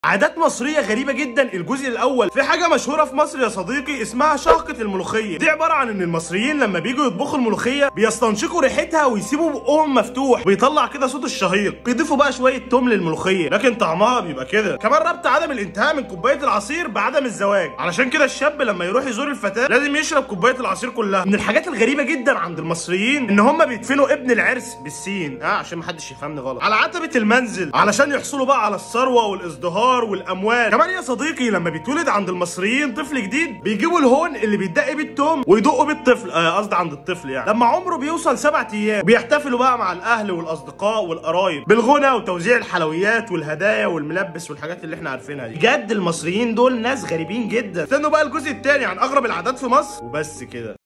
عادات مصرية غريبة جدا الجزء الأول في حاجة مشهورة في مصر يا صديقي اسمها شهقة الملوخية دي عبارة عن إن المصريين لما بيجوا يطبخوا الملوخية بيستنشقوا ريحتها ويسيبوا بقهم مفتوح بيطلع كده صوت الشهيق بيضيفوا بقى شوية توم للملوخية لكن طعمها بيبقى كده كمان ربط عدم الانتهاء من كوباية العصير بعدم الزواج علشان كده الشاب لما يروح يزور الفتاة لازم يشرب كوباية العصير كلها من الحاجات الغريبة جدا عند المصريين إن هم بيدفنوا ابن العرس بالسين اه عشان محدش يفهمني غلط على عتبة المنزل علشان يحصلوا بقى على الثروة والازدهار والأموال كمان يا صديقي لما بيتولد عند المصريين طفل جديد بيجيبوا الهون اللي بيدق بيه التوم ويدقوا بيه الطفل آه، قصدي عند الطفل يعني لما عمره بيوصل سبعة ايام بيحتفلوا بقى مع الاهل والاصدقاء والقرايب بالغنى وتوزيع الحلويات والهدايا والملبس والحاجات اللي احنا عارفينها دي بجد المصريين دول ناس غريبين جدا استنوا بقى الجزء الثاني عن اغرب العادات في مصر وبس كده